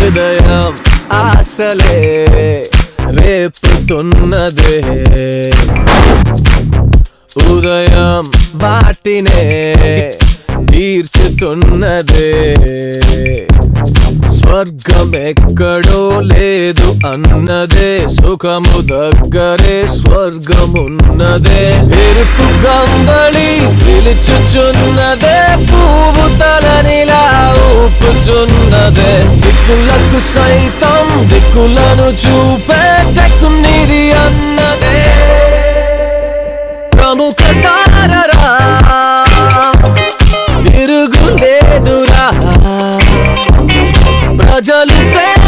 హృదయం ఆశలే రేపుతున్నదే ఉదయం వాటినే తీర్చుతున్నదే స్వర్గం ఎక్కడో లేదు అన్నదే సుఖము దగ్గరే స్వర్గమున్నదే ఎరుపు గంబళి పిలుచుచున్నదే పువ్వు తలనిలా ఊపుచున్నదే దిక్కులకు సైతం దిక్కులను చూపేటకు నిధి అన్నదే ప్రముఖ తారరా తిరుగులేదురా ప్రజలు ప్రేమ